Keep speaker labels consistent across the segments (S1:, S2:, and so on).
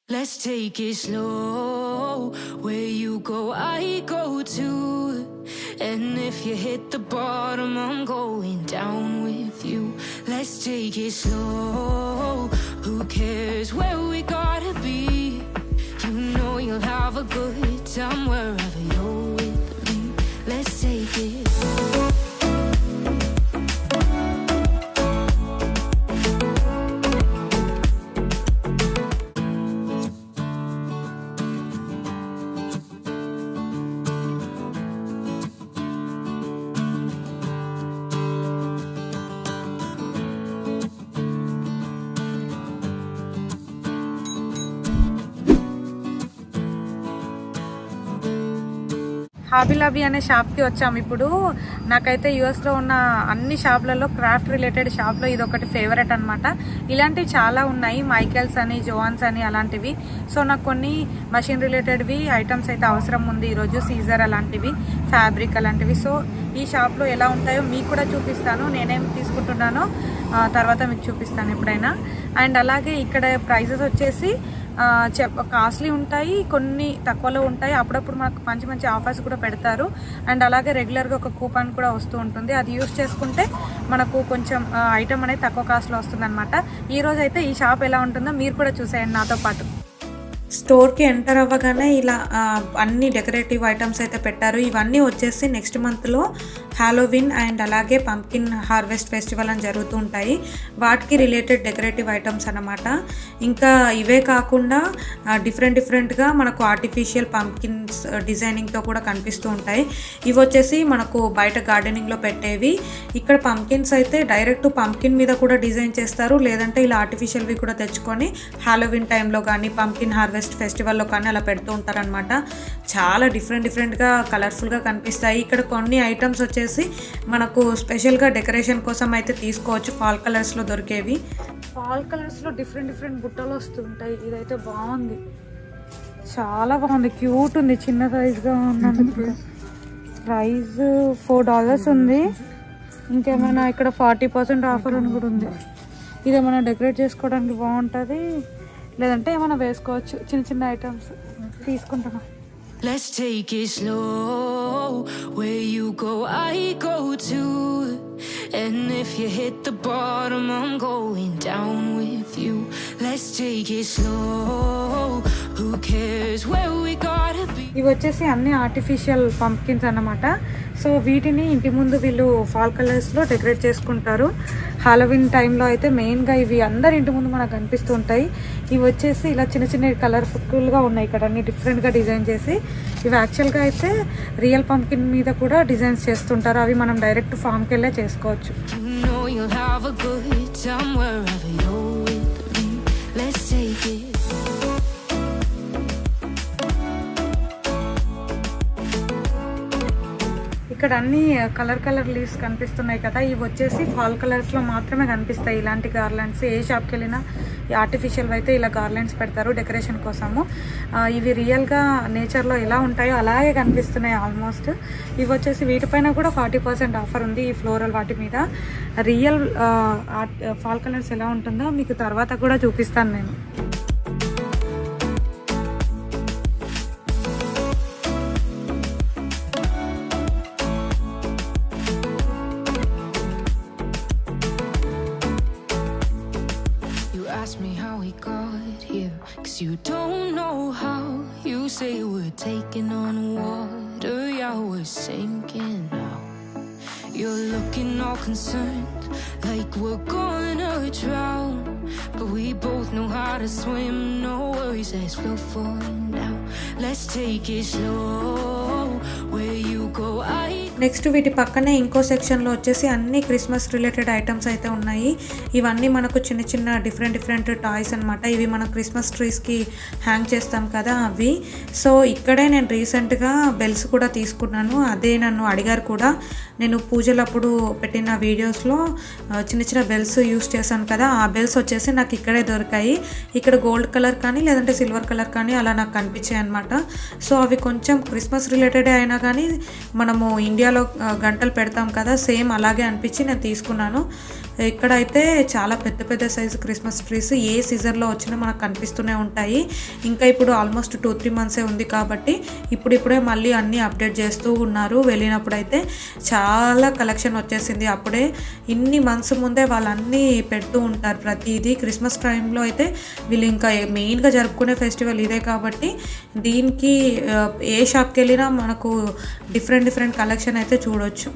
S1: Let's take it slow. Where you go, I go too. And if you hit the bottom, I'm going down with you. Let's take it slow. Who cares where we gotta be? You know you'll have a good time wherever you're with me. Let's take it slow.
S2: Hobby Lobby అనే షాప్కి వచ్చాము ఇప్పుడు నాకైతే యుఎస్లో ఉన్న అన్ని షాప్లలో craft related షాప్లో ఇది ఒకటి ఫేవరెట్ అనమాట ఇలాంటివి చాలా ఉన్నాయి మైకెల్స్ అని జోన్స్ అని అలాంటివి సో నాకు కొన్ని మషిన్ రిలేటెడ్వి ఐటమ్స్ అయితే అవసరం ఉంది ఈరోజు సీజర్ అలాంటివి ఫ్యాబ్రిక్ అలాంటివి సో ఈ షాప్లో ఎలా ఉంటాయో మీకు కూడా చూపిస్తాను నేనేం తీసుకుంటున్నానో ఆ, తర్వాత మీకు చూపిస్తాను ఎప్పుడైనా అండ్ అలాగే ఇక్కడ ప్రైజెస్ వచ్చేసి ఆ, చెప్ కాస్ట్లీ ఉంటాయి కొన్ని తక్కువలో ఉంటాయి అప్పుడప్పుడు మనకు మంచి మంచి ఆఫర్స్ కూడా పెడతారు అండ్ అలాగే రెగ్యులర్గా ఒక కూపన్ కూడా వస్తూ ఉంటుంది అది యూస్ చేసుకుంటే మనకు కొంచెం ఐటమ్ అనేది తక్కువ కాస్ట్లో వస్తుంది అనమాట ఈ రోజు అయితే ఈ షాప్ ఎలా ఉంటుందో మీరు కూడా చూసేయండి నాతో పాటు స్టోర్కి ఎంటర్ అవ్వగానే ఇలా ఆ, అన్ని డెకరేటివ్ ఐటమ్స్ అయితే పెట్టారు ఇవన్నీ వచ్చేసి నెక్స్ట్ మంత్లో హాలోవిన్ అండ్ అలాగే పంకిన్ హార్వెస్ట్ ఫెస్టివల్ అని జరుగుతూ ఉంటాయి వాటికి రిలేటెడ్ డెకరేటివ్ ఐటమ్స్ అన్నమాట ఇంకా ఇవే కాకుండా డిఫరెంట్ డిఫరెంట్గా మనకు ఆర్టిఫిషియల్ పంకిన్స్ డిజైనింగ్తో కూడా కనిపిస్తూ ఉంటాయి ఇవి వచ్చేసి మనకు బయట గార్డెనింగ్లో పెట్టేవి ఇక్కడ పంకిన్స్ అయితే డైరెక్ట్ పంకిన్ మీద కూడా డిజైన్ చేస్తారు లేదంటే ఇలా ఆర్టిఫిషియల్వి కూడా తెచ్చుకొని హాలోవిన్ టైంలో కానీ పంకిన్ హార్వెస్ట్ ఫెస్టివల్లో కానీ అలా పెడుతూ ఉంటారనమాట చాలా డిఫరెంట్ డిఫరెంట్గా కలర్ఫుల్గా కనిపిస్తాయి ఇక్కడ కొన్ని ఐటమ్స్ వచ్చేసి మనకు స్పెషల్గా డెకరేషన్ కోసం అయితే తీసుకోవచ్చు ఫాల్ కలర్స్లో దొరికేవి ఫాల్ కలర్స్లో డిఫరెంట్ డిఫరెంట్ బుట్టలు వస్తుంటాయి ఇదైతే బాగుంది చాలా బాగుంది క్యూట్ ఉంది చిన్న సైజ్గా ఉన్నందుకు ప్రైస్ ఫోర్ డాలర్స్ ఉంది ఇంకేమైనా ఇక్కడ ఫార్టీ పర్సెంట్ ఆఫర్ అని కూడా ఉంది ఇది ఏమైనా డెకరేట్ చేసుకోవడానికి బాగుంటుంది లేదంటే ఏమైనా వేసుకోవచ్చు చిన్న చిన్న ఐటమ్స్ తీసుకుంటున్నాం
S1: Let's take it slow. Where you go, I go too. And if you hit the bottom, I'm going down with you. Let's take it slow. Who cares where we gotta be?
S2: ఇవి వచ్చేసి అన్ని artificial pumpkins అన్నమాట so వీటిని ఇంటి ముందు వీళ్ళు fall కలర్స్లో decorate చేసుకుంటారు హాలోవిన్ టైంలో అయితే మెయిన్గా ఇవి అందరి ఇంటి ముందు మనకు కనిపిస్తూ ఉంటాయి ఇవి వచ్చేసి ఇలా చిన్న చిన్న కలర్ఫుల్గా ఉన్నాయి ఇక్కడ అన్ని డిఫరెంట్గా డిజైన్ చేసి ఇవి యాక్చువల్గా అయితే రియల్ పంప్కిన్ మీద కూడా డిజైన్స్ చేస్తుంటారు అవి మనం డైరెక్ట్ ఫామ్కి వెళ్ళే చేసుకోవచ్చు
S1: You know you'll have a good time wherever you're with me. Let's take it.
S2: ఇక్కడ అన్ని కలర్ కలర్ లీవ్స్ కనిపిస్తున్నాయి కదా ఇవి వచ్చేసి ఫాల్ కలర్స్ లో మాత్రమే కనిపిస్తాయి ఇలాంటి గార్లాండ్స్ ఏ షాప్కి వెళ్ళినా ఈ ఆర్టిఫిషియల్ అయితే ఇలా గార్లాండ్స్ పెడతారు డెకరేషన్ కోసము ఆ, ఇవి రియల్ గా నేచర్ లో ఎలా ఉంటాయో అలాగే కనిపిస్తున్నాయి ఆల్మోస్ట్ ఇవి వచ్చేసి వీటిపైన కూడా ఫార్టీ పర్సెంట్ ఆఫర్ ఉంది ఈ ఫ్లోరల్ వాటి మీద రియల్ ఫాల్ కలర్స్ ఎలా ఉంటుందో మీకు తర్వాత కూడా చూపిస్తాను నేను
S1: You ask me how we got here, cause you don't know how. You say we're taking on water, yeah, we're sinking now. You're looking all concerned, like we're gonna drown. But we both know how to swim, no worries as we'll fall now. Let's take it slow. Where you go, I
S2: next వీటి పక్కనే ఇంకో సెక్షన్లో వచ్చేసి అన్ని Christmas related items అయితే ఉన్నాయి ఇవన్నీ మనకు చిన్న చిన్న డిఫరెంట్ డిఫరెంట్ టాయ్స్ అనమాట ఇవి మనం క్రిస్మస్ ట్రీస్కి హ్యాంగ్ చేస్తాం కదా అవి సో ఇక్కడే నేను రీసెంట్గా బెల్స్ కూడా తీసుకున్నాను అదే నన్ను అడిగారు కూడా నేను పూజలప్పుడు పెట్టిన వీడియోస్లో ఆ, చిన్న చిన్న బెల్స్ యూస్ చేశాను కదా ఆ బెల్స్ వచ్చేసి నాకు ఇక్కడే దొరికాయి ఇక్కడ గోల్డ్ కలర్ కానీ లేదంటే సిల్వర్ కలర్ కానీ అలా నాకు కనిపించాయి అనమాట సో అవి కొంచెం క్రిస్మస్ రిలేటెడ్ అయినా కానీ మనము ఇండియాలో ఆ, గంటలు పెడతాం కదా సేమ్ అలాగే అనిపించి నేను తీసుకున్నాను ఇక్కడైతే చాలా పెద్ద పెద్ద సైజు క్రిస్మస్ ట్రీస్ ఏ సీజన్లో వచ్చినా మనకు కనిపిస్తూనే ఉంటాయి ఇంకా ఇప్పుడు ఆల్మోస్ట్ టూ త్రీ మంత్సే ఉంది కాబట్టి ఇప్పుడిప్పుడే మళ్ళీ అన్నీ అప్డేట్ చేస్తూ ఉన్నారు వెళ్ళినప్పుడు అయితే చాలా కలెక్షన్ వచ్చేసింది అప్పుడే ఇన్ని మంత్స్ ముందే వాళ్ళన్నీ పెడుతూ ఉంటారు ప్రతిదీ క్రిస్మస్ టైంలో అయితే వీళ్ళు ఇంకా మెయిన్గా జరుపుకునే ఫెస్టివల్ ఇదే కాబట్టి దీనికి ఆ, ఏ షాప్కి వెళ్ళినా మనకు డిఫరెంట్ డిఫరెంట్ కలెక్షన్ అయితే చూడొచ్చు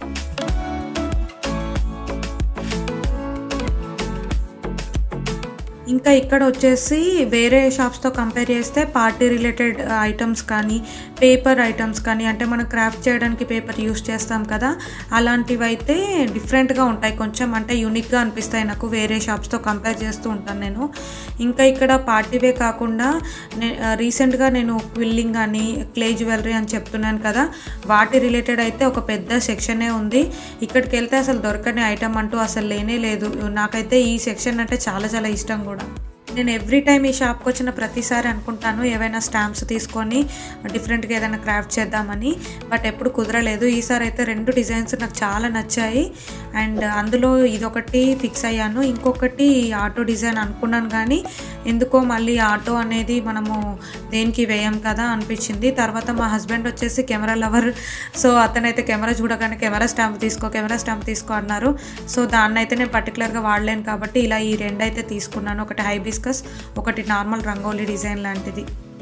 S2: ఇంకా ఇక్కడ వచ్చేసి వేరే షాప్స్తో కంపేర్ చేస్తే పార్టీ రిలేటెడ్ ఐటమ్స్ కానీ పేపర్ ఐటమ్స్ కానీ అంటే మనం క్రాఫ్ట్ చేయడానికి పేపర్ యూస్ చేస్తాం కదా అలాంటివి అయితే డిఫరెంట్గా ఉంటాయి కొంచెం అంటే యూనిక్గా అనిపిస్తాయి నాకు వేరే షాప్స్తో కంపేర్ చేస్తూ ఉంటాను నేను ఇంకా ఇక్కడ పార్టీవే కాకుండా నే రీసెంట్గా నేను క్విల్లింగ్ అని క్లే జ్యువెలరీ అని చెప్తున్నాను కదా వాటి రిలేటెడ్ అయితే ఒక పెద్ద సెక్షనే ఉంది ఇక్కడికి వెళ్తే అసలు దొరకని ఐటమ్ అంటూ అసలు లేనే లేదు నాకైతే ఈ సెక్షన్ అంటే చాలా చాలా ఇష్టం కూడా నేను ఎవ్రీ టైం ఈ షాప్కి వచ్చిన ప్రతిసారి అనుకుంటాను ఏవైనా స్టాంప్స్ తీసుకొని డిఫరెంట్గా ఏదైనా క్రాఫ్ట్ చేద్దామని బట్ ఎప్పుడు కుదరలేదు ఈసారి అయితే రెండు డిజైన్స్ నాకు చాలా నచ్చాయి అండ్ అందులో ఇదొకటి ఫిక్స్ అయ్యాను ఇంకొకటి ఆటో డిజైన్ అనుకున్నాను కానీ ఎందుకో మళ్ళీ ఆటో అనేది మనము దేనికి వేయం కదా అనిపించింది తర్వాత మా హస్బెండ్ వచ్చేసి కెమెరా లవర్ సో అతనైతే కెమెరా చూడగానే కెమెరా స్టాంప్ తీసుకో కెమెరా స్టాంప్ తీసుకో అన్నారు సో దాన్ని అయితే నేను పర్టికులర్గా వాడలేను కాబట్టి ఇలా ఈ రెండు అయితే తీసుకున్నాను ఒకటి హైబిస్కస్ ఒకటి నార్మల్ రంగోలీ డిజైన్ లాంటిది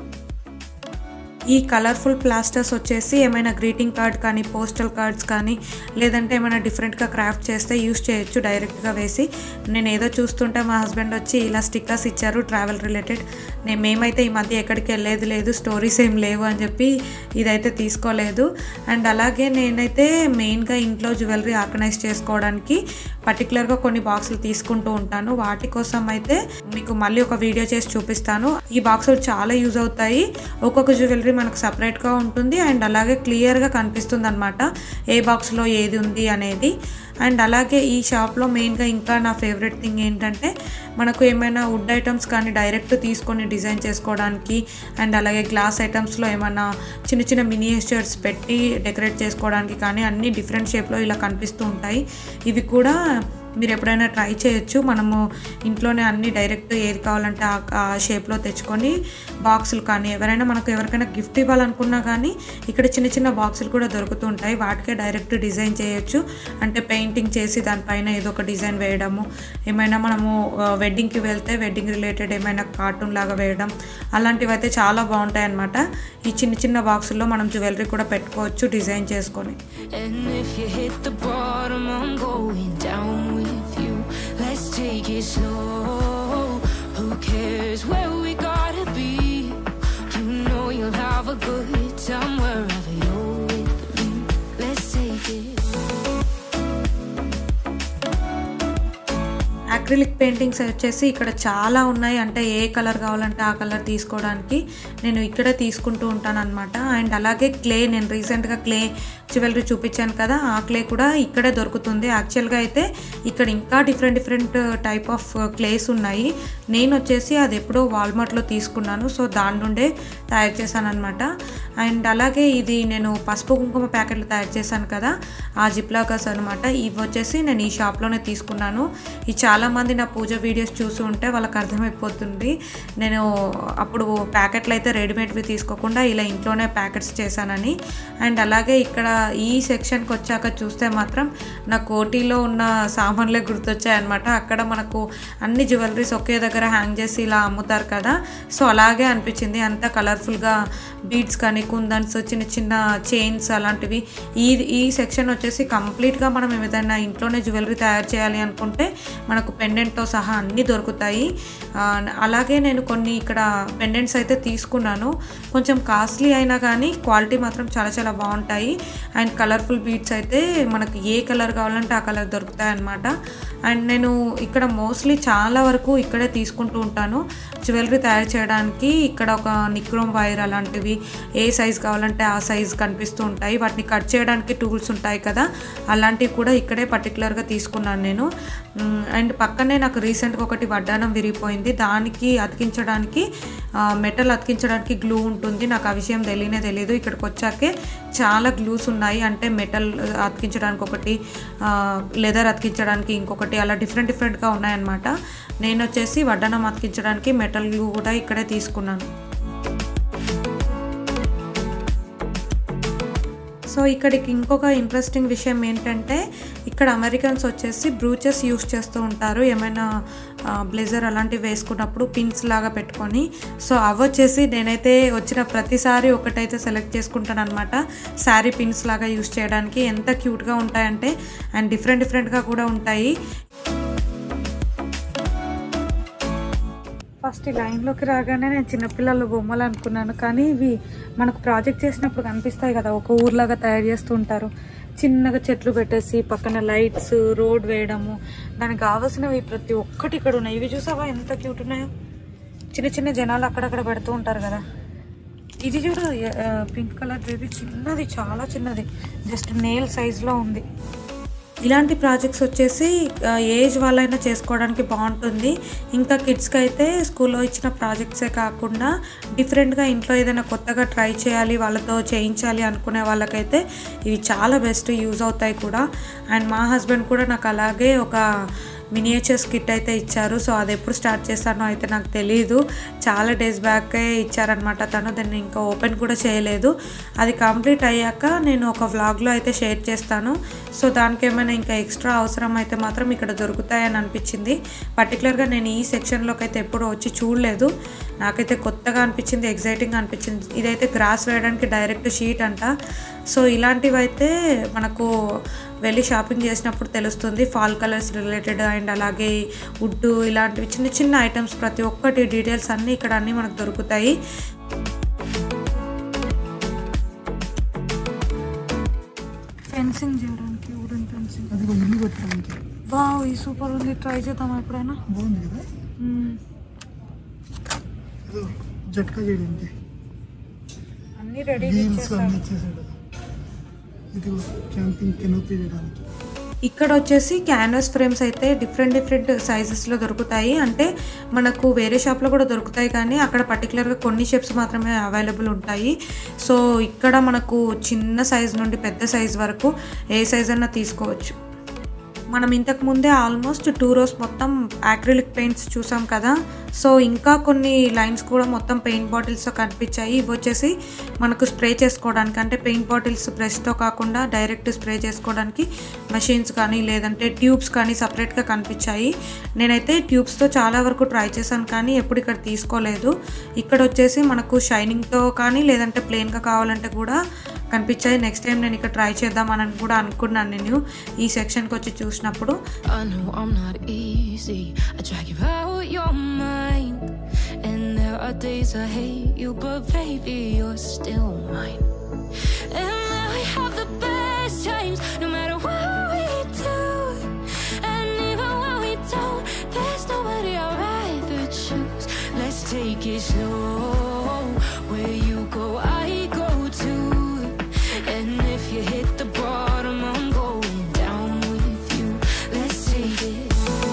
S2: ఈ కలర్ఫుల్ ప్లాస్టర్స్ వచ్చేసి ఏమైనా గ్రీటింగ్ కార్డ్ కానీ పోస్టల్ కార్డ్స్ కానీ లేదంటే ఏమైనా డిఫరెంట్గా క్రాఫ్ట్ చేస్తే యూస్ చేయొచ్చు డైరెక్ట్గా వేసి నేను ఏదో చూస్తుంటే మా హస్బెండ్ వచ్చి ఇలా స్టిక్కర్స్ ఇచ్చారు ట్రావెల్ రిలేటెడ్ నేను మేమైతే ఈ మధ్య ఎక్కడికి వెళ్ళేది లేదు స్టోరీస్ ఏం లేవు అని చెప్పి ఇదైతే తీసుకోలేదు అండ్ అలాగే నేనైతే మెయిన్గా ఇంట్లో జ్యువెలరీ ఆర్గనైజ్ చేసుకోవడానికి పర్టికులర్గా కొన్ని బాక్సులు తీసుకుంటూ ఉంటాను వాటి కోసం అయితే మీకు మళ్ళీ ఒక వీడియో చేసి చూపిస్తాను ఈ బాక్సులు చాలా యూజ్ అవుతాయి ఒక్కొక్క జ్యువెలరీ మనకు సపరేట్గా ఉంటుంది అండ్ అలాగే క్లియర్గా కనిపిస్తుంది అనమాట ఏ బాక్స్లో ఏది ఉంది అనేది అండ్ అలాగే ఈ షాప్లో మెయిన్గా ఇంకా నా ఫేవరెట్ థింగ్ ఏంటంటే మనకు ఏమైనా వుడ్ ఐటమ్స్ కానీ డైరెక్ట్ తీసుకొని డిజైన్ చేసుకోవడానికి అండ్ అలాగే గ్లాస్ ఐటమ్స్లో ఏమైనా చిన్న చిన్న మినియేచర్స్ పెట్టి డెకరేట్ చేసుకోవడానికి కానీ అన్ని డిఫరెంట్ షేప్లో ఇలా కనిపిస్తూ ఉంటాయి ఇవి కూడా మీరు ఎప్పుడైనా ట్రై చేయొచ్చు మనము ఇంట్లోనే అన్ని డైరెక్ట్ ఏది కావాలంటే ఆ- ఆ షేప్లో తెచ్చుకొని బాక్సులు కానీ ఎవరైనా మనకు ఎవరికైనా గిఫ్ట్ ఇవ్వాలనుకున్నా కానీ ఇక్కడ చిన్న చిన్న బాక్సులు కూడా దొరుకుతూ ఉంటాయి వాటికే డైరెక్ట్ డిజైన్ చేయొచ్చు అంటే పెయింటింగ్ చేసి దానిపైన ఏదో ఒక డిజైన్ వేయడము ఏమైనా మనము వెడ్డింగ్కి వెళ్తే వెడ్డింగ్ రిలేటెడ్ ఏమైనా కార్టూన్ లాగా వేయడం అలాంటివి అయితే చాలా బాగుంటాయి అన్నమాట ఈ చిన్న చిన్న బాక్సుల్లో మనం జ్యువెలరీ కూడా పెట్టుకోవచ్చు డిజైన్ చేసుకొని
S1: And if you hit the bottom, I'm going down with you. Let's take it slow. Who cares where we gotta be? You know you'll have a good time wherever you're with me. Let's take it.
S2: Acrylic paintings వచ్చేసి ఇక్కడ చాలా ఉన్నాయి అంటే ఏ colour కావాలంటే ఆ colour తీసుకోవడానికి నేను ఇక్కడే తీసుకుంటూ ఉంటాను అనమాట అండ్ అలాగే క్లే నేను రీసెంట్గా క్లే జ్యువెలరీ చూపించాను కదా ఆ క్లే కూడా ఇక్కడే దొరుకుతుంది యాక్చువల్గా అయితే ఇక్కడ ఇంకా different different type of clays ఉన్నాయి నేను వచ్చేసి అది ఎప్పుడో వాల్మార్ట్లో తీసుకున్నాను సో దాని నుండే తయారు చేశాను అనమాట అండ్ అలాగే ఇది నేను పసుపు కుంకుమ ప్యాకెట్లు తయారు చేశాను కదా ఆ జిప్లాకర్స్ అనమాట ఇవి వచ్చేసి నేను ఈ షాప్లోనే తీసుకున్నాను ఈ చాలామంది నా పూజ వీడియోస్ చూసి ఉంటే వాళ్ళకి అర్థమైపోతుంది నేను అప్పుడు ప్యాకెట్లు అయితే రెడీమేడ్వి తీసుకోకుండా ఇలా ఇంట్లోనే ప్యాకెట్స్ చేశానని అండ్ అలాగే ఇక్కడ ఈ సెక్షన్కి వచ్చాక చూస్తే మాత్రం నా కోటీలో ఉన్న సామాన్లే గుర్తొచ్చాయన్నమాట అక్కడ మనకు అన్ని జ్యువెలరీస్ ఒకే దగ్గర హ్యాంగ్ చేసి ఇలా అమ్ముతారు కదా సో అలాగే అనిపించింది అంతా కలర్ఫుల్గా బీడ్స్ కానీ కుందన్స్ చిన్న చిన్న చైన్స్ అలాంటివి ఈ ఈ సెక్షన్ వచ్చేసి కంప్లీట్గా మనం ఏదైనా ఇంట్లోనే జ్యువెలరీ తయారు చేయాలి అనుకుంటే మనకు పెండెంట్తో సహా అన్నీ దొరుకుతాయి ఆ, అలాగే నేను కొన్ని ఇక్కడ పెండెంట్స్ అయితే తీసుకున్నాను కొంచెం కాస్ట్లీ అయినా కానీ క్వాలిటీ మాత్రం చాలా చాలా బాగుంటాయి అండ్ కలర్ఫుల్ బీడ్స్ అయితే మనకి ఏ కలర్ కావాలంటే ఆ కలర్ దొరుకుతాయి అన్నమాట అండ్ నేను ఇక్కడ మోస్ట్లీ చాలా వరకు ఇక్కడే తీసుకుంటూ ఉంటాను జ్యువెలరీ తయారు చేయడానికి ఇక్కడ ఒక నిక్రోమ్ వైర్ అలాంటివి ఏ సైజ్ కావాలంటే ఆ సైజ్ కనిపిస్తూ ఉంటాయి వాటిని కట్ చేయడానికి టూల్స్ ఉంటాయి కదా అలాంటివి కూడా ఇక్కడే పర్టికులర్గా తీసుకున్నాను నేను మ్, అండ్ పక్కన పక్కనే నాకు రీసెంట్గా ఒకటి వడ్డానం విరిగిపోయింది దానికి అతికించడానికి మెటల్ అతికించడానికి గ్లూ ఉంటుంది నాకు ఆ విషయం తెలియనే తెలియదు ఇక్కడికి వచ్చాకే చాలా గ్లూస్ ఉన్నాయి అంటే మెటల్ అతికించడానికి ఒకటి లెదర్ అతికించడానికి ఇంకొకటి అలా డిఫరెంట్ డిఫరెంట్గా ఉన్నాయన్నమాట నేను వచ్చేసి వడ్డానం అతికించడానికి మెటల్ గ్లూ కూడా ఇక్కడే తీసుకున్నాను సో ఇక్కడికి ఇంకొక ఇంట్రెస్టింగ్ విషయం ఏంటంటే ఇక్కడ అమెరికన్స్ వచ్చేసి బ్రూచెస్ యూస్ చేస్తూ ఉంటారు ఏమైనా బ్లేజర్ అలాంటివి వేసుకున్నప్పుడు పిన్స్ లాగా పెట్టుకొని సో అవి వచ్చేసి నేనైతే వచ్చిన ప్రతిసారి ఒకటైతే సెలెక్ట్ చేసుకుంటాను అనమాట శారీ పిన్స్ లాగా యూస్ చేయడానికి ఎంత క్యూట్గా ఉంటాయంటే అండ్ డిఫరెంట్ డిఫరెంట్గా కూడా ఉంటాయి ఫస్ట్ ఈ లైన్లోకి రాగానే నేను చిన్నపిల్లల బొమ్మలు అనుకున్నాను కానీ ఇవి మనకు ప్రాజెక్ట్ చేసినప్పుడు కనిపిస్తాయి కదా ఒక ఊర్లాగా తయారు చేస్తూ ఉంటారు చిన్నగా చెట్లు పెట్టేసి పక్కన లైట్స్ రోడ్ వేయడము దానికి కావాల్సినవి ప్రతి ఒక్కటి ఇక్కడ ఉన్నాయి ఇవి చూసావా ఎంత క్యూట్ ఉన్నాయో చిన్న చిన్న జనాలు అక్కడక్కడ పెడుతూ ఉంటారు కదా ఇది చూడు పింక్ కలర్ బేబీ చిన్నది చాలా చిన్నది జస్ట్ నేల్ సైజులో ఉంది ఇలాంటి ప్రాజెక్ట్స్ వచ్చేసి ఏజ్ వాళ్ళైనా చేసుకోవడానికి బాగుంటుంది ఇంకా కిడ్స్కి అయితే స్కూల్లో ఇచ్చిన ప్రాజెక్ట్సే కాకుండా డిఫరెంట్గా ఇంట్లో ఏదైనా కొత్తగా ట్రై చేయాలి వాళ్ళతో చేయించాలి అనుకునే వాళ్ళకైతే ఇవి చాలా బెస్ట్ యూజ్ అవుతాయి కూడా అండ్ మా హస్బెండ్ కూడా నాకు అలాగే ఒక మినియేచర్స్ కిట్ అయితే ఇచ్చారు సో అది ఎప్పుడు స్టార్ట్ చేస్తానో అయితే నాకు తెలియదు చాలా డేస్ బ్యాకే ఇచ్చారనమాట తను దాన్ని ఇంకా ఓపెన్ కూడా చేయలేదు అది కంప్లీట్ అయ్యాక నేను ఒక వ్లాగ్లో అయితే షేర్ చేస్తాను సో దానికి ఏమైనా ఇంకా ఎక్స్ట్రా అవసరం అయితే మాత్రం ఇక్కడ దొరుకుతాయని అనిపించింది పర్టికులర్గా నేను ఈ సెక్షన్లోకి అయితే ఎప్పుడు వచ్చి చూడలేదు నాకైతే కొత్తగా అనిపించింది ఎగ్జైటింగ్ అనిపించింది ఇదైతే గ్రాస్ వేయడానికి డైరెక్ట్ షీట్ అంట సో ఇలాంటివి అయితే మనకు వెళ్ళి షాపింగ్ చేసినప్పుడు తెలుస్తుంది ఫాల్ కలర్స్ రిలేటెడ్ అండ్ అలాగే వుడ్ ఇలాంటివి చిన్న చిన్న ఐటమ్స్ ప్రతి ఒక్కటి డీటెయిల్స్ అన్నీ ఇక్కడ అన్నీ మనకు దొరుకుతాయి ఫెన్సింగ్ చేయడానికి వుడెన్ ఫెన్సింగ్
S3: అది ఒక ఇల్లు కట్టడానికి
S2: వావ్ ఈ సూపర్ ఉంది ట్రై చేద్దాం ఎప్పుడైనా
S3: బాగుంది కదా
S2: మ్మ్.
S3: ఏదో జట్కా చేయడానికి
S2: అన్నీ రెడీ
S3: వీల్స్ అన్ని ఇచ్చేసాడు ఇది క్యాంపింగ్ కెనోపీ చేయడానికి
S2: ఇక్కడ వచ్చేసి క్యాన్వాస్ ఫ్రేమ్స్ అయితే డిఫరెంట్ డిఫరెంట్ సైజెస్లో దొరుకుతాయి అంటే మనకు వేరే షాప్లో కూడా దొరుకుతాయి కానీ అక్కడ పర్టికులర్గా కొన్ని షేప్స్ మాత్రమే అవైలబుల్ ఉంటాయి సో ఇక్కడ మనకు చిన్న సైజ్ నుండి పెద్ద సైజ్ వరకు ఏ సైజ్ అన్నా తీసుకోవచ్చు మనం ఇంతకు ముందే ఆల్మోస్ట్ టూ రోస్ మొత్తం యాక్రిలిక్ పెయింట్స్ చూసాం కదా సో ఇంకా కొన్ని లైన్స్ కూడా మొత్తం పెయింట్ బాటిల్స్తో కనిపించాయి ఇవి వచ్చేసి మనకు స్ప్రే చేసుకోవడానికి అంటే పెయింట్ బాటిల్స్ బ్రష్తో కాకుండా డైరెక్ట్ స్ప్రే చేసుకోవడానికి మషిన్స్ కానీ లేదంటే ట్యూబ్స్ కానీ సపరేట్గా కనిపించాయి నేనైతే ట్యూబ్స్తో చాలా వరకు ట్రై చేశాను కానీ ఎప్పుడు ఇక్కడ తీసుకోలేదు ఇక్కడ వచ్చేసి మనకు షైనింగ్తో కానీ లేదంటే ప్లెయిన్గా కావాలంటే కూడా కనిపించాయి నెక్స్ట్ టైం నేను ఇక్కడ ట్రై చేద్దామని కూడా అనుకున్నాను నేను ఈ సెక్షన్కి వచ్చి చూసినప్పుడు
S1: I know I'm not easy. I drag you out your mind. And there are days I hate you, but baby, you're still mine. And I have the best times, no matter what we do. And even when we don't, there's nobody I'd rather choose. Let's take it slow. Where you go, I go too. And if you hit the bottom, I'm going down with you. Let's take it.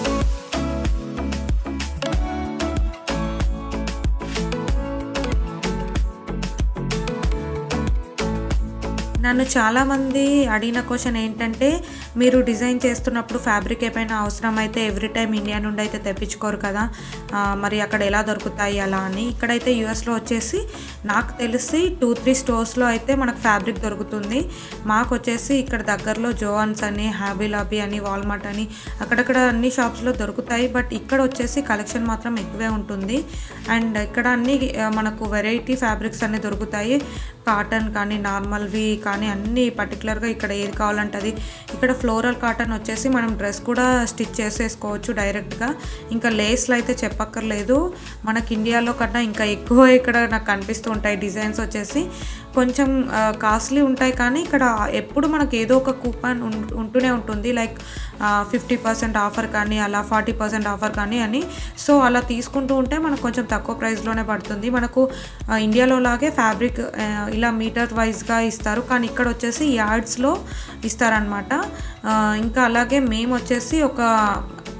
S2: నన్ను చాలామంది అడిగిన question ఏంటంటే మీరు design చేస్తున్నప్పుడు fabric ఏమైనా అవసరం అయితే every time India నుండి అయితే తెప్పించుకోరు కదా ఆ, మరి అక్కడ ఎలా దొరుకుతాయి అలా అని ఇక్కడైతే యూఎస్లో వచ్చేసి నాకు తెలిసి టూ త్రీ స్టోర్స్లో అయితే మనకు ఫ్యాబ్రిక్ దొరుకుతుంది మాకు వచ్చేసి ఇక్కడ దగ్గరలో జోవన్స్ అని హ్యాబీ లాబీ అని వాల్మార్ట్ అని అక్కడక్కడ అన్ని షాప్స్లో దొరుకుతాయి బట్ ఇక్కడ వచ్చేసి కలెక్షన్ మాత్రం ఎక్కువే ఉంటుంది అండ్ ఇక్కడ అన్ని ఆ, మనకు వెరైటీ ఫ్యాబ్రిక్స్ అన్ని దొరుకుతాయి కాటన్ కానీ నార్మల్వి కానీ అన్ని పర్టికులర్గా ఇక్కడ ఏది కావాలంటే అది ఇక్కడ ఫ్లోరల్ కాటన్ వచ్చేసి మనం డ్రెస్ కూడా స్టిచ్ చేసేసుకోవచ్చు డైరెక్ట్గా ఇంకా లేస్లు అయితే చెప్పక్కర్లేదు మనకి ఇండియాలో కన్నా ఇంకా ఎక్కువ ఇక్కడ నాకు కనిపిస్తూ ఉంటాయి డిజైన్స్ వచ్చేసి కొంచెం కాస్ట్లీ ఉంటాయి కానీ ఇక్కడ ఎప్పుడు మనకు ఏదో ఒక కూపన్ ఉం- ఉంటూనే ఉంటుంది లైక్ ఫిఫ్టీ పర్సెంట్ ఆఫర్ కానీ అలా ఫార్టీ పర్సెంట్ ఆఫర్ కానీ అని సో అలా తీసుకుంటూ ఉంటే మనకు కొంచెం తక్కువ ప్రైస్లోనే పడుతుంది మనకు ఆ, ఇండియాలో లాగే ఫ్యాబ్రిక్ ఇలా మీటర్ వైజ్గా ఇస్తారు కానీ ఇక్కడ వచ్చేసి యార్డ్స్లో ఇస్తారనమాట ఇంకా అలాగే మేము వచ్చేసి ఒక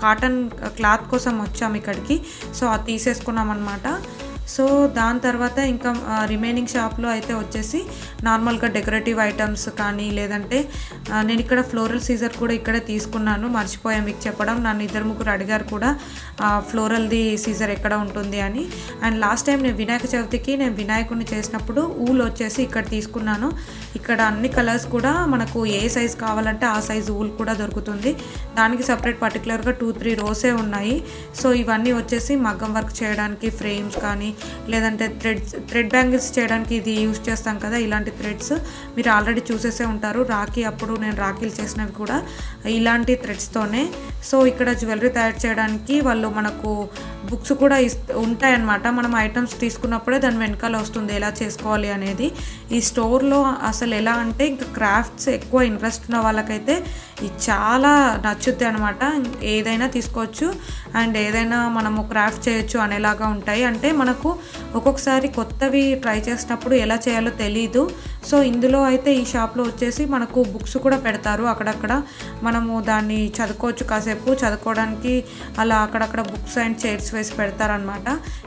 S2: కాటన్ క్లాత్ కోసం వచ్చాము ఇక్కడికి సో అది తీసేసుకున్నాం అనమాట సో దాని తర్వాత ఇంకా రిమైనింగ్ షాప్లో అయితే వచ్చేసి నార్మల్గా డెకరేటివ్ ఐటమ్స్ కానీ లేదంటే ఆ, నేను ఇక్కడ ఫ్లోరల్ సీజర్ కూడా ఇక్కడే తీసుకున్నాను మర్చిపోయాం మీకు చెప్పడం నన్ను ఇద్దరు ముగ్గురు అడిగారు కూడా ఆ, ఫ్లోరల్ది సీజర్ ఎక్కడ ఉంటుంది అని అండ్ లాస్ట్ టైం నేను వినాయక చవితికి నేను వినాయకుడిని చేసినప్పుడు ఊల్ వచ్చేసి ఇక్కడ తీసుకున్నాను ఇక్కడ అన్ని కలర్స్ కూడా మనకు ఏ సైజ్ కావాలంటే ఆ సైజ్ ఊల్ కూడా దొరుకుతుంది దానికి సపరేట్ పర్టికులర్గా టూ త్రీ రోసే ఉన్నాయి సో ఇవన్నీ వచ్చేసి మగ్గం వర్క్ చేయడానికి ఫ్రేమ్స్ కానీ లేదంటే థ్రెడ్స్ థ్రెడ్ బ్యాంగిల్స్ చేయడానికి ఇది యూస్ చేస్తాం కదా ఇలాంటి థ్రెడ్స్ మీరు ఆల్రెడీ చూసేసే ఉంటారు రాఖీ అప్పుడు నేను రాఖీలు చేసినవి కూడా ఇలాంటి థ్రెడ్స్తోనే సో ఇక్కడ జ్యువెలరీ తయారు చేయడానికి వాళ్ళు మనకు బుక్స్ కూడా ఇస్ ఉంటాయన్నమాట మనం ఐటమ్స్ తీసుకున్నప్పుడే దాని వెనకాల వస్తుంది ఎలా చేసుకోవాలి అనేది ఈ స్టోర్లో అసలు ఎలా అంటే ఇంకా క్రాఫ్ట్స్ ఎక్కువ ఇంట్రెస్ట్ ఉన్న వాళ్ళకైతే ఇది చాలా నచ్చుద్ది అనమాట ఏదైనా తీసుకోవచ్చు అండ్ ఏదైనా మనము క్రాఫ్ట్ చేయొచ్చు అనేలాగా ఉంటాయి అంటే మనకు ఒక్కొక్కసారి కొత్తవి ట్రై చేసినప్పుడు ఎలా చేయాలో తెలీదు సో ఇందులో అయితే ఈ షాప్లో వచ్చేసి మనకు బుక్స్ కూడా పెడతారు అక్కడక్కడ మనము దాన్ని చదువుకోవచ్చు కాసేపు చదువుకోవడానికి అలా అక్కడక్కడ బుక్స్ అండ్ చైర్స్ వేసి పెడతారనమాట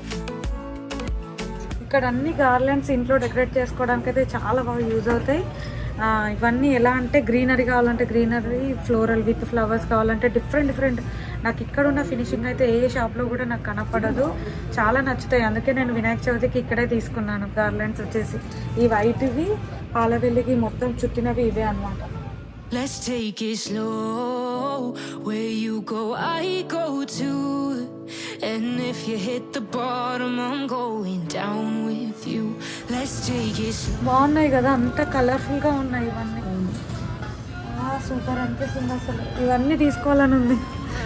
S2: ఇక్కడ అన్ని గార్లెండ్స్ ఇంట్లో డెకరేట్ చేసుకోవడానికి అయితే చాలా బాగా యూజ్ అవుతాయి ఆ, ఇవన్నీ ఎలా అంటే గ్రీనరీ కావాలంటే గ్రీనరీ ఫ్లోరల్ విత్ ఫ్లవర్స్ కావాలంటే డిఫరెంట్ డిఫరెంట్ నాకు ఇక్కడ ఉన్న ఫినిషింగ్ అయితే ఏ షాప్లో కూడా నాకు కనపడదు చాలా నచ్చుతాయి అందుకే నేను వినాయక చవితికి ఇక్కడే తీసుకున్నాను గార్లెండ్స్ వచ్చేసి ఈ వైట్వి పాలవెల్లికి మొత్తం చుట్టినవి ఇవే అన్నమాట
S1: Let's take it slow. Where you go, I go too. And if you hit the bottom, I'm going down with you. Let's take it slow.
S2: బాగున్నాయి కదా అంత కలర్ఫుల్గా ఉన్నాయి ఇవన్నీ సూపర్ అనిపిస్తుంది అసలు ఇవన్నీ తీసుకోవాలని ఉంది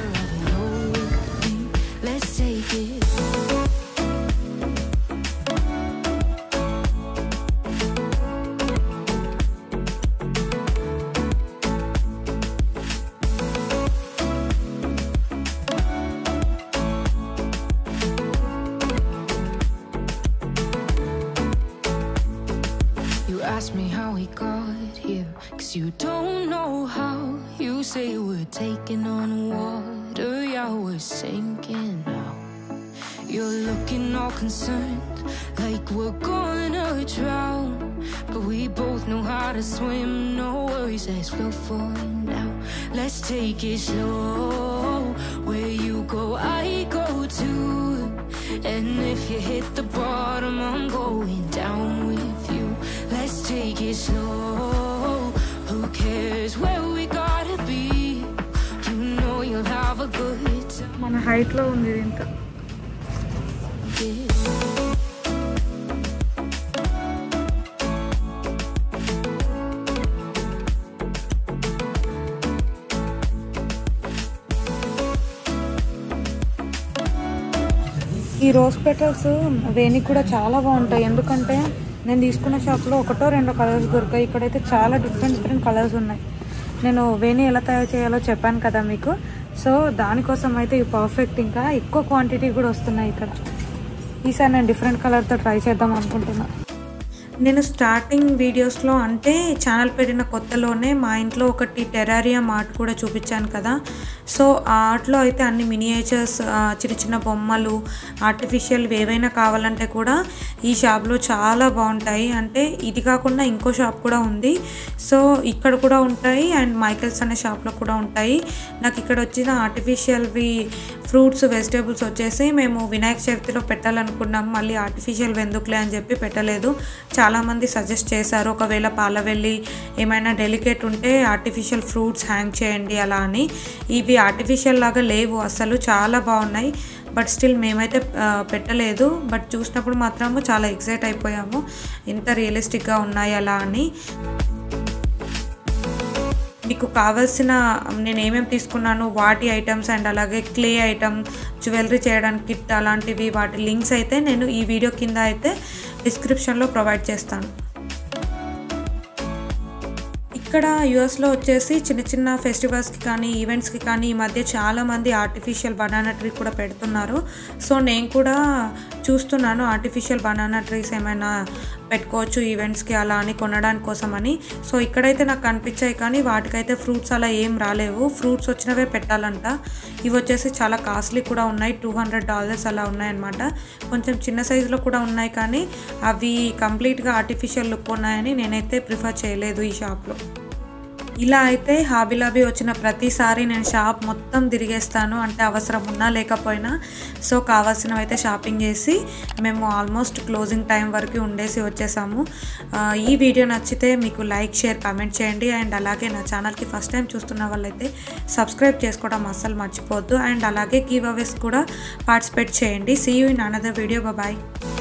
S1: Let's take it. You ask me how we got here, cause you don't know how. You say we're taking on water, yeah, we're sinking now. You're looking all concerned, like we're gonna drown. But we both know how to swim, no worries, let's go for now. Let's take it slow. Where you go, I go too. And if you hit the bottom, I'm going down with you. Let's take it slow. Who cares where we gotta be? You know you'll have a good time.
S2: మన హైట్లో ఉంది ఇది ఇంకా ఈ rose petals వేనికి కూడా చాలా బాగుంటాయి ఎందుకంటే నేను తీసుకున్న షాప్లో ఒకటో రెండో కలర్స్ దొరికాయి ఇక్కడైతే చాలా డిఫరెంట్ డిఫరెంట్ కలర్స్ ఉన్నాయి నేను వేణి ఎలా తయారు చేయాలో చెప్పాను కదా మీకు సో దానికోసం అయితే ఇవి పర్ఫెక్ట్ ఇంకా ఎక్కువ క్వాంటిటీ కూడా వస్తున్నాయి ఇక్కడ ఈసారి నేను డిఫరెంట్ కలర్తో ట్రై చేద్దాం అనుకుంటున్నా నేను స్టార్టింగ్ వీడియోస్లో అంటే ఛానల్ పెట్టిన కొత్తలోనే మా ఇంట్లో ఒకటి టెరారియా ఆర్ట్ కూడా చూపించాను కదా సో ఆ ఆర్ట్లో అయితే అన్ని మినియేచర్స్ చిన్న చిన్న బొమ్మలు ఆర్టిఫిషియల్ ఏవైనా కావాలంటే కూడా ఈ షాప్లో చాలా బాగుంటాయి అంటే ఇది కాకుండా ఇంకో షాప్ కూడా ఉంది సో ఇక్కడ కూడా ఉంటాయి అండ్ మైకల్స్ అనే షాప్లో కూడా ఉంటాయి నాకు ఇక్కడ వచ్చిన ఆర్టిఫిషియల్వి ఫ్రూట్స్ వెజిటేబుల్స్ వచ్చేసి మేము వినాయక చవితిలో పెట్టాలనుకున్నాం మళ్ళీ ఆర్టిఫిషియల్ వెందుకులే అని చెప్పి పెట్టలేదు చాలామంది సజెస్ట్ చేశారు ఒకవేళ పాలవెల్లి ఏమైనా డెలికేట్ ఉంటే ఆర్టిఫిషియల్ ఫ్రూట్స్ హ్యాంగ్ చేయండి అలా అని ఇవి ఆర్టిఫిషియల్ లాగా లేవు అసలు చాలా బాగున్నాయి బట్ స్టిల్ మేమైతే ఆ, పెట్టలేదు బట్ చూసినప్పుడు మాత్రము చాలా ఎక్సైట్ అయిపోయాము ఇంత రియలిస్టిక్గా ఉన్నాయి అలా అని మీకు కావాల్సిన నేను ఏమేమి తీసుకున్నాను వాటి ఐటమ్స్ అండ్ అలాగే క్లే ఐటమ్ జ్యువెలరీ చేయడానికి కిట్ అలాంటివి వాటి లింక్స్ అయితే నేను ఈ వీడియో కింద అయితే డిస్క్రిప్షన్లో ప్రొవైడ్ చేస్తాను ఇక్కడ యుఎస్లో వచ్చేసి చిన్న చిన్న ఫెస్టివల్స్కి కానీ ఈవెంట్స్కి కానీ ఈ మధ్య చాలామంది ఆర్టిఫిషియల్ బనానా ట్రీ కూడా పెడుతున్నారు సో నేను కూడా చూస్తున్నాను ఆర్టిఫిషియల్ బనానా ట్రీస్ ఏమైనా పెట్టుకోవచ్చు ఈవెంట్స్కి అలా అని కొనడానికి కోసమని సో ఇక్కడైతే నాకు కనిపించాయి కానీ వాటికైతే ఫ్రూట్స్ అలా ఏం రాలేవు ఫ్రూట్స్ వచ్చినవే పెట్టాలంట ఇవి వచ్చేసి చాలా కాస్ట్లీ కూడా ఉన్నాయి టూ హండ్రెడ్ డాలర్స్ అలా ఉన్నాయన్నమాట కొంచెం చిన్న సైజులో కూడా ఉన్నాయి కానీ అవి కంప్లీట్గా ఆర్టిఫిషియల్ లుక్ ఉన్నాయని నేనైతే ప్రిఫర్ చేయలేదు ఈ షాప్లో ఇలా అయితే హాబీలాబీ వచ్చిన ప్రతిసారి నేను షాప్ మొత్తం తిరిగేస్తాను అంటే అవసరం ఉన్నా లేకపోయినా సో కావాల్సినవి అయితే షాపింగ్ చేసి మేము ఆల్మోస్ట్ క్లోజింగ్ టైం వరకు ఉండేసి వచ్చేసాము ఆ, ఈ వీడియో నచ్చితే మీకు లైక్ షేర్ కామెంట్ చేయండి అండ్ అలాగే నా ఛానల్కి ఫస్ట్ టైం చూస్తున్న వాళ్ళైతే సబ్స్క్రైబ్ చేసుకోవడం అస్సలు మర్చిపోవద్దు అండ్ అలాగే గివ్ అవేస్ కూడా పార్టిసిపేట్ చేయండి see you in another video bye